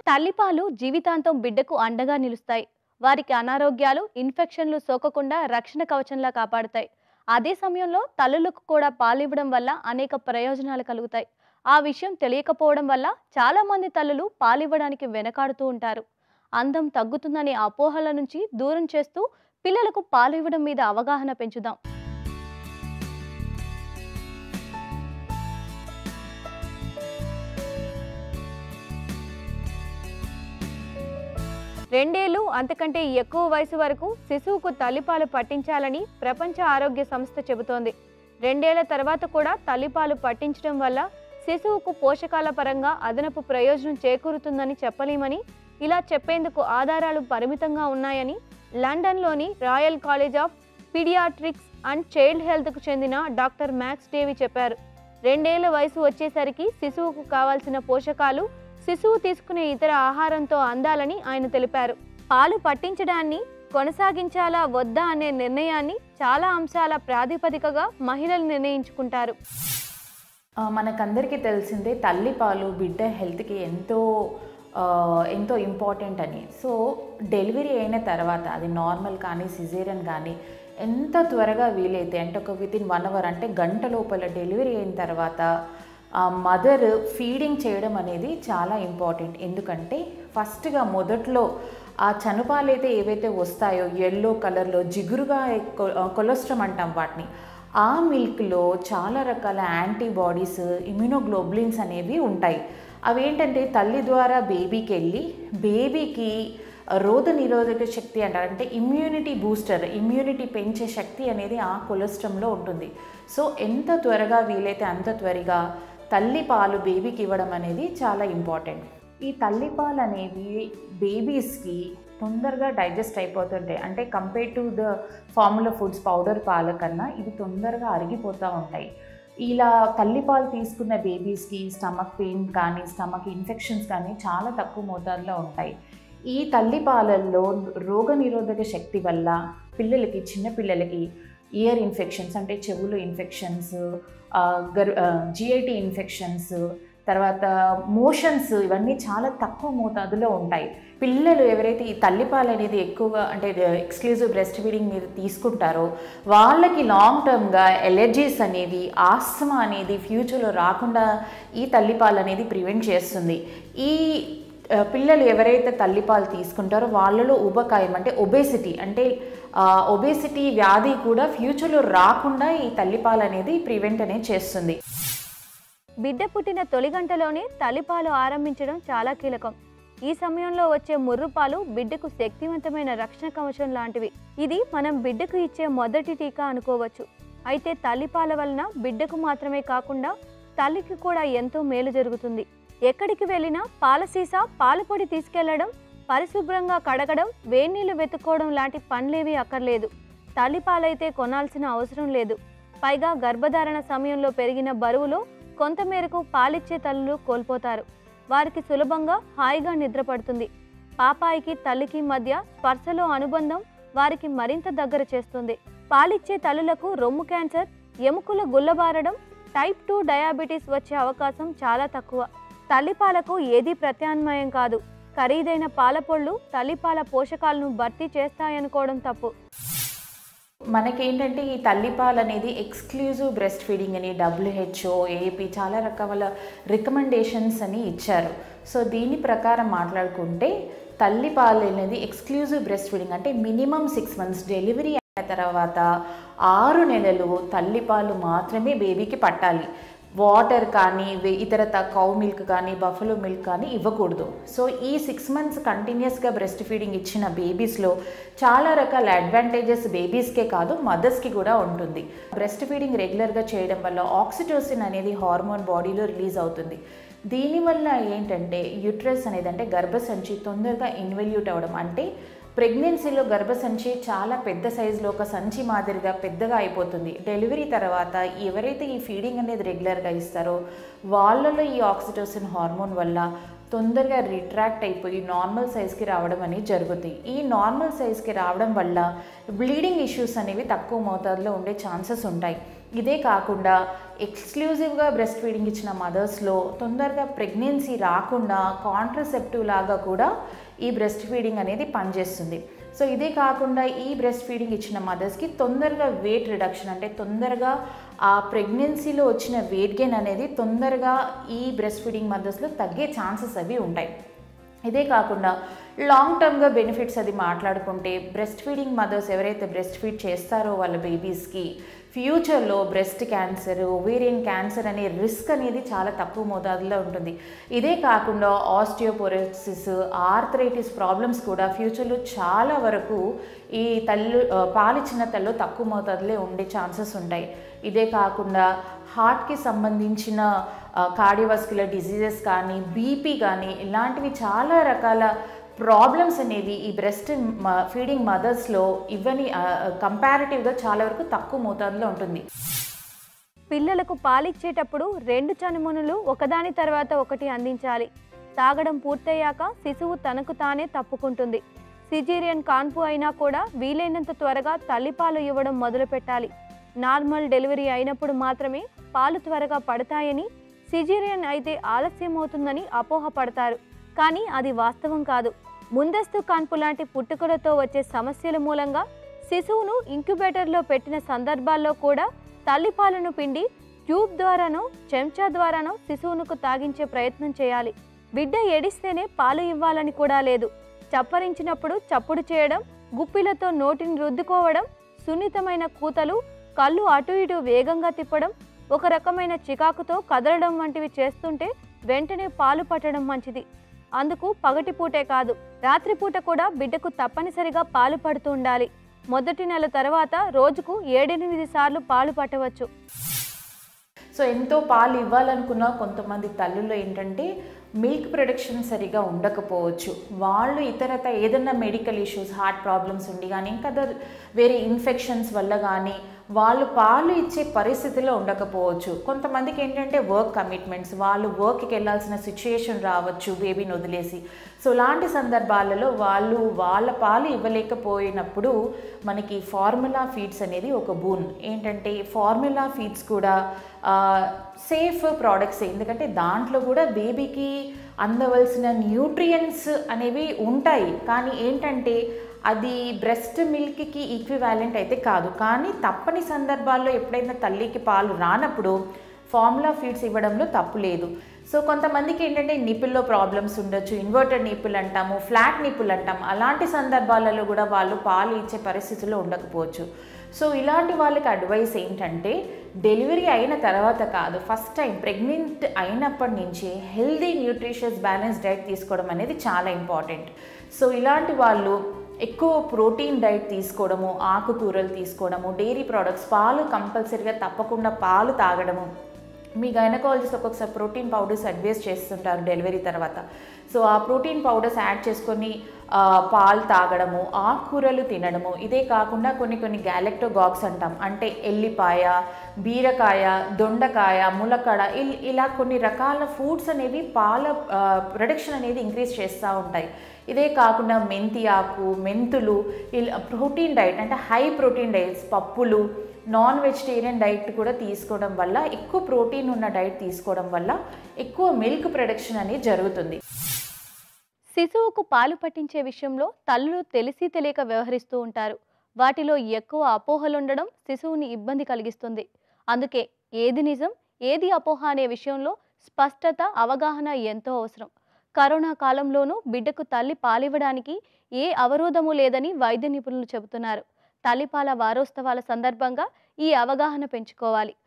తల్లిపాలు జీవితాంతం బిడ్డకు అండగా నిలుస్తాయి వారికి అనారోగ్యాలు ఇన్ఫెక్షన్లు సోకకుండా రక్షణ కవచంలా కాపాడుతాయి అదే సమయంలో తల్లులకు కూడా పాలివ్వడం వల్ల అనేక ప్రయోజనాలు కలుగుతాయి ఆ విషయం తెలియకపోవడం వల్ల చాలా మంది తల్లులు పాలివ్వడానికి వెనకాడుతూ ఉంటారు అందం తగ్గుతుందనే అపోహల నుంచి దూరం చేస్తూ పిల్లలకు పాలు ఇవ్వడం మీద అవగాహన పెంచుదాం రెండేళ్లు అంతకంటే ఎక్కువ వయసు వరకు శిశువుకు తల్లిపాలు పట్టించాలని ప్రపంచ ఆరోగ్య సంస్థ చెబుతోంది రెండేళ్ల తర్వాత కూడా తల్లిపాలు పట్టించడం వల్ల శిశువుకు పోషకాల పరంగా అదనపు ప్రయోజనం చేకూరుతుందని చెప్పలేమని ఇలా చెప్పేందుకు ఆధారాలు పరిమితంగా ఉన్నాయని లండన్లోని Royal College of Paediatrics and Child హెల్త్కు చెందిన డాక్టర్ మ్యాక్స్ డేవి చెప్పారు రెండేళ్ల వయసు వచ్చేసరికి శిశువుకు కావాల్సిన పోషకాలు శిశువు తీసుకునే ఇతర ఆహారంతో అందాలని ఆయన తెలిపారు పాలు పట్టించడాన్ని కొనసాగించాలా వద్దా అనే నిర్ణయాన్ని చాలా అంశాల ప్రాతిపదికగా మహిళలు నిర్ణయించుకుంటారు ఆ, మనకందరికీ తెలిసిందే తల్లిపాలు బిడ్డ హెల్త్కి ఎంతో ఆ, ఎంతో ఇంపార్టెంట్ అని సో డెలివరీ అయిన తర్వాత అది నార్మల్ కానీ సిజేరియన్ కానీ ఎంత త్వరగా వీలైతే అంటే ఒక విత్ ఇన్ వన్ అవర్ అంటే గంట లోపల డెలివరీ అయిన తర్వాత ఆ మదర్ ఫీడింగ్ చేయడం అనేది చాలా ఇంపార్టెంట్ ఎందుకంటే ఫస్ట్గా మొదట్లో ఆ చనుపాలైతే ఏవైతే వస్తాయో ఎల్లో కలర్లో జిగురుగా కొలెస్ట్రామ్ అంటాం వాటిని ఆ మిల్క్లో చాలా రకాల యాంటీబాడీస్ ఇమ్యూనోగ్లోబులిన్స్ అనేవి ఉంటాయి అవి ఏంటంటే తల్లి ద్వారా బేబీకి వెళ్ళి బేబీకి రోగ నిరోధక శక్తి అంటారు అంటే ఇమ్యూనిటీ బూస్టర్ ఇమ్యూనిటీ పెంచే శక్తి అనేది ఆ కొలెస్ట్రామ్లో ఉంటుంది సో ఎంత త్వరగా వీలైతే అంత త్వరగా తల్లి పాలు బేబీకి ఇవ్వడం అనేది చాలా ఇంపార్టెంట్ ఈ తల్లి పాలు అనేవి బేబీస్కి తొందరగా డైజెస్ట్ అయిపోతుంటాయి అంటే compare to the formula foods powder పాల కన్నా ఇవి తొందరగా అరిగిపోతూ ఉంటాయి ఇలా తల్లిపాలు తీసుకున్న బేబీస్కి స్టమక్ పెయిన్ కానీ స్టమక్ ఇన్ఫెక్షన్స్ కానీ చాలా తక్కువ మోతాదులో ఉంటాయి ఈ తల్లిపాలల్లో రోగ నిరోధక శక్తి వల్ల పిల్లలకి చిన్న పిల్లలకి ఇయర్ ఇన్ఫెక్షన్స్ అంటే చెవులు ఇన్ఫెక్షన్స్ గర్ జిఐటి ఇన్ఫెక్షన్స్ తర్వాత మోషన్స్ ఇవన్నీ చాలా తక్కువ మోతాదులో ఉంటాయి పిల్లలు ఎవరైతే ఈ తల్లిపాలు అనేది ఎక్కువగా అంటే ఎక్స్క్లూజివ్ బ్రెస్ట్ ఫీడింగ్ మీద తీసుకుంటారో వాళ్ళకి లాంగ్ టర్మ్గా ఎలర్జీస్ అనేవి ఆస్తమా అనేది ఫ్యూచర్లో రాకుండా ఈ తల్లిపాలు అనేది ప్రివెంట్ చేస్తుంది ఈ ఆ, పిల్లలు ఎవరైతే తల్లిపాలు తీసుకుంటారో వాళ్ళలో ఉబకాయం అంటే ఒబేసిటీ అంటే ఒబేసిటీ వ్యాధి కూడా ఫ్యూచర్లో రాకుండా ఈ తల్లిపాలు అనేది ప్రివెంట్ అనేది చేస్తుంది బిడ్డ పుట్టిన తొలి గంటలోనే తల్లిపాలు ఆరంభించడం చాలా కీలకం ఈ సమయంలో వచ్చే ముర్రుపాలు బిడ్డకు శక్తివంతమైన రక్షణ కవచం లాంటివి ఇది మనం బిడ్డకు ఇచ్చే మొదటి టీకా అనుకోవచ్చు అయితే తల్లిపాల వలన బిడ్డకు మాత్రమే కాకుండా తల్లికి కూడా ఎంతో మేలు జరుగుతుంది ఎక్కడికి వెళ్ళినా పాల సీసా పాల పొడి తీసుకెళ్లడం పరిశుభ్రంగా కడగడం వేన్నీళ్లు వెతుక్కోవడం లాంటి పనులేవీ అక్కర్లేదు తల్లిపాలైతే కొనాల్సిన అవసరం లేదు పైగా గర్భధారణ సమయంలో పెరిగిన బరువులో కొంతమేరకు పాలిచ్చే తల్లులు కోల్పోతారు వారికి సులభంగా హాయిగా నిద్ర పడుతుంది పాపాయికి తల్లికి మధ్య స్పర్శలో అనుబంధం వారికి మరింత దగ్గర చేస్తుంది పాలిచ్చే తల్లులకు రొమ్ము క్యాన్సర్ ఎముకల గుల్లబారడం టైప్ టూ డయాబెటీస్ వచ్చే అవకాశం చాలా తక్కువ తల్లిపాలకు ఏదీ ప్రత్యామ్నాయం కాదు ఖరీదైన పాలపొళ్ళు తల్లిపాల పోషకాలను భర్తీ చేస్తాయనుకోవడం తప్పు మనకేంటంటే ఈ తల్లిపాలు అనేది ఎక్స్క్లూజివ్ బ్రెస్ట్ ఫీడింగ్ అని డబ్ల్యూహెచ్ఓ ఏపీ చాలా రకాల రికమెండేషన్స్ అని ఇచ్చారు సో దీని ప్రకారం మాట్లాడుకుంటే తల్లిపాలు అనేది ఎక్స్క్లూజివ్ బ్రెస్ట్ ఫీడింగ్ అంటే మినిమం సిక్స్ మంత్స్ డెలివరీ అయిన తర్వాత ఆరు నెలలు తల్లిపాలు మాత్రమే బేబీకి పట్టాలి వాటర్ కానీ వే- ఇతర కౌ మిల్క్ కానీ బఫలో మిల్క్ కానీ ఇవ్వకూడదు సో ఈ సిక్స్ మంత్స్ కంటిన్యూస్గా బ్రెస్ట్ ఫీడింగ్ ఇచ్చిన బేబీస్లో చాలా రకాల అడ్వాంటేజెస్ బేబీస్కే కాదు మదర్స్కి కూడా ఉంటుంది బ్రెస్ట్ ఫీడింగ్ రెగ్యులర్గా చేయడం వల్ల ఆక్సిటోసిన్ అనేది హార్మోన్ బాడీలో రిలీజ్ అవుతుంది దీనివల్ల ఏంటంటే యూట్రస్ అనేది అంటే గర్భసంచి తొందరగా ఇన్వెల్యూట్ అవ్వడం అంటే ప్రెగ్నెన్సీలో గర్భసంచి చాలా పెద్ద సైజులో ఒక సంచి మాదిరిగా పెద్దగా అయిపోతుంది డెలివరీ తర్వాత ఎవరైతే ఈ ఫీడింగ్ అనేది రెగ్యులర్గా ఇస్తారో వాళ్ళలో ఈ ఆక్సిటోసిన్ హార్మోన్ వల్ల తొందరగా రిట్రాక్ట్ అయిపోయి నార్మల్ సైజ్కి రావడం అనేది జరుగుతుంది ఈ నార్మల్ సైజ్కి రావడం వల్ల బ్లీడింగ్ ఇష్యూస్ అనేవి తక్కువ మోతాదులో ఉండే ఛాన్సెస్ ఉంటాయి ఇదే కాకుండా ఎక్స్క్లూజివ్గా బ్రెస్ట్ ఫీడింగ్ ఇచ్చిన మదర్స్లో తొందరగా ప్రెగ్నెన్సీ రాకుండా కాంట్రసెప్టివ్ లాగా కూడా ఈ బ్రెస్ట్ ఫీడింగ్ అనేది పనిచేస్తుంది సో ఇదే కాకుండా ఈ బ్రెస్ట్ ఫీడింగ్ ఇచ్చిన మదర్స్కి తొందరగా వెయిట్ రిడక్షన్ అంటే తొందరగా ఆ ప్రెగ్నెన్సీలో వచ్చిన వెయిట్ గెయిన్ అనేది తొందరగా ఈ బ్రెస్ట్ ఫీడింగ్ మదర్స్లో తగ్గే ఛాన్సెస్ అవి ఉంటాయి ఇదే కాకుండా లాంగ్ టర్మ్గా బెనిఫిట్స్ అది మాట్లాడుకుంటే బ్రెస్ట్ ఫీడింగ్ మదర్స్ ఎవరైతే బ్రెస్ట్ ఫీడ్ చేస్తారో వాళ్ళ బేబీస్కి ఫ్యూచర్లో బ్రెస్ట్ క్యాన్సర్ ఓవేరియన్ క్యాన్సర్ అనే రిస్క్ అనేది చాలా తక్కువ మోతాదులో ఉంటుంది ఇదే కాకుండా ఆస్టియోపోరోసిస్ ఆర్థరైటిస్ ప్రాబ్లమ్స్ కూడా ఫ్యూచర్లో చాలా వరకు ఈ తల్లు ఆ, పాలిచ్చిన తల్లు తక్కువ మోతాదులో ఉండే ఛాన్సెస్ ఉంటాయి ఇదే కాకుండా హార్ట్కి సంబంధించిన కార్డియోవాస్కులర్ డిసీజెస్ కానీ బీపీ కానీ ఇలాంటివి చాలా రకాల ప్రాబ్లమ్స్ అనేవి ఈ బ్రెస్ట్ ఫీడింగ్ మదర్స్లో ఇవన్నీ కంపారిటివ్గా చాలా వరకు తక్కువ మోతాదులో ఉంటుంది పిల్లలకు పాలిచ్చేటప్పుడు రెండు చనుమొనులు ఒకదాని తర్వాత ఒకటి అందించాలి తాగడం పూర్తయ్యాక శిశువు తనకు తానే తప్పుకుంటుంది సిజీరియన్ కాన్పు అయినా కూడా వీలైనంత త్వరగా తల్లిపాలు ఇవ్వడం మొదలు పెట్టాలి నార్మల్ డెలివరీ అయినప్పుడు మాత్రమే పాలు త్వరగా పడతాయని సిజీరియన్ అయితే ఆలస్యం అవుతుందని అపోహపడతారు కానీ అది వాస్తవం కాదు ముందస్తు కాన్పు లాంటి పుట్టుకలతో వచ్చే సమస్యల మూలంగా శిశువును ఇంక్యుబేటర్లో పెట్టిన సందర్భాల్లో కూడా తల్లిపాలను పిండి ట్యూబ్ ద్వారానో చెంచా ద్వారానో శిశువునకు తాగించే ప్రయత్నం చేయాలి బిడ్డ ఏడిస్తేనే పాలు ఇవ్వాలని కూడా లేదు చప్పరించినప్పుడు చప్పుడు చేయడం గుప్పిలతో నోటిని రుద్దుకోవడం సున్నితమైన కూతలు కళ్ళు అటు ఇటు వేగంగా తిప్పడం ఒక రకమైన చికాకుతో కదలడం వంటివి చేస్తుంటే వెంటనే పాలు పట్టడం మంచిది అందుకు పగటిపూటే కాదు రాత్రిపూట కూడా బిడ్డకు తప్పనిసరిగా పాలు పడుతూ ఉండాలి మొదటి నెల తర్వాత రోజుకు ఏడెనిమిది సార్లు పాలు పట్టవచ్చు సో ఎంతో పాలు ఇవ్వాలనుకున్న కొంతమంది తల్లుల్లో ఏంటంటే మిల్క్ ప్రొడక్షన్ సరిగా ఉండకపోవచ్చు వాళ్ళు ఇతరత ఏదైనా మెడికల్ ఇష్యూస్ హార్ట్ ప్రాబ్లమ్స్ ఉండి కానీ ఇంకా అదర్ వేరే ఇన్ఫెక్షన్స్ వల్ల కానీ వాళ్ళు పాలు ఇచ్చే పరిస్థితిలో ఉండకపోవచ్చు కొంతమందికి ఏంటంటే వర్క్ కమిట్మెంట్స్ వాళ్ళు వర్క్కి వెళ్ళాల్సిన సిచ్యుయేషన్ రావచ్చు బేబీని వదిలేసి సో ఇలాంటి సందర్భాలలో వాళ్ళు వాళ్ళ పాలు ఇవ్వలేకపోయినప్పుడు మనకి ఫార్ములా ఫీడ్స్ అనేది ఒక బూన్ ఏంటంటే ఫార్ములా ఫీడ్స్ కూడా సేఫ్ ప్రోడక్ట్స్ ఎందుకంటే దాంట్లో కూడా బేబీకి అందవలసిన న్యూట్రియంట్స్ అనేవి ఉంటాయి కానీ ఏంటంటే అది బ్రెస్ట్ మిల్క్కి ఈక్వివాలెంట్ అయితే కాదు కానీ తప్పని సందర్భాల్లో ఎప్పుడైనా తల్లికి పాలు రానప్పుడు ఫార్ములా ఫీడ్స్ ఇవ్వడంలో తప్పు లేదు సో కొంతమందికి ఏంటంటే నిపుల్లో ప్రాబ్లమ్స్ ఉండొచ్చు ఇన్వర్టెడ్ నిపుల్ అంటాము ఫ్లాట్ నిపుల్ అంటాం అలాంటి సందర్భాలలో కూడా వాళ్ళు పాలు ఇచ్చే పరిస్థితిలో ఉండకపోవచ్చు సో ఇలాంటి వాళ్ళకి అడ్వైస్ ఏంటంటే డెలివరీ అయిన తర్వాత కాదు ఫస్ట్ టైం ప్రెగ్నెంట్ అయినప్పటి నుంచి హెల్దీ న్యూట్రిషియస్ బ్యాలెన్స్ డైట్ తీసుకోవడం అనేది చాలా ఇంపార్టెంట్ సో ఇలాంటి వాళ్ళు ఎక్కువ ప్రోటీన్ డైట్ తీసుకోవడము ఆకుకూరలు తీసుకోవడము డైరీ ప్రోడక్ట్స్ పాలు కంపల్సరీగా తప్పకుండా పాలు తాగడము మీ గైనకాలజిస్ట్ ఒక్కొక్కసారి ప్రోటీన్ పౌడర్స్ అడ్వైస్ చేస్తుంటారు డెలివరీ తర్వాత సో ఆ ప్రోటీన్ పౌడర్స్ యాడ్ చేసుకొని ఆ, పాలు తాగడము ఆకుకూరలు తినడము ఇదే కాకుండా కొన్ని కొన్ని గ్యాలెక్టోగాక్స్ అంటాం అంటే ఎల్లిపాయ బీరకాయ దొండకాయ ములక్కడ ఇల్- ఇలా కొన్ని రకాల ఫుడ్స్ అనేవి పాల ప్రొడక్షన్ అనేది ఇంక్రీజ్ చేస్తూ ఉంటాయి ఇదే కాకుండా మెంతి ఆకు మెంతులు ఇలా ప్రోటీన్ డైట్ అంటే హై ప్రోటీన్ డైట్స్ పప్పులు నాన్ వెజిటేరియన్ డైట్ కూడా తీసుకోవడం వల్ల ఎక్కువ ప్రోటీన్ ఉన్న డైట్ తీసుకోవడం వల్ల ఎక్కువ మిల్క్ ప్రొడక్షన్ అనేది జరుగుతుంది శిశువుకు పాలు పట్టించే విషయంలో తల్లులు తెలిసి తెలియక వ్యవహరిస్తూ ఉంటారు వాటిలో ఎక్కువ అపోహలుండడం శిశువుని ఇబ్బంది కలిగిస్తుంది అందుకే ఏది నిజం ఏది అపోహ అనే విషయంలో స్పష్టత అవగాహన ఎంతో అవసరం కరోనా కాలంలోనూ బిడ్డకు తల్లి పాలివ్వడానికి ఏ అవరోధము లేదని వైద్య నిపుణులు చెబుతున్నారు తల్లిపాల వారోత్సవాల సందర్భంగా ఈ అవగాహన పెంచుకోవాలి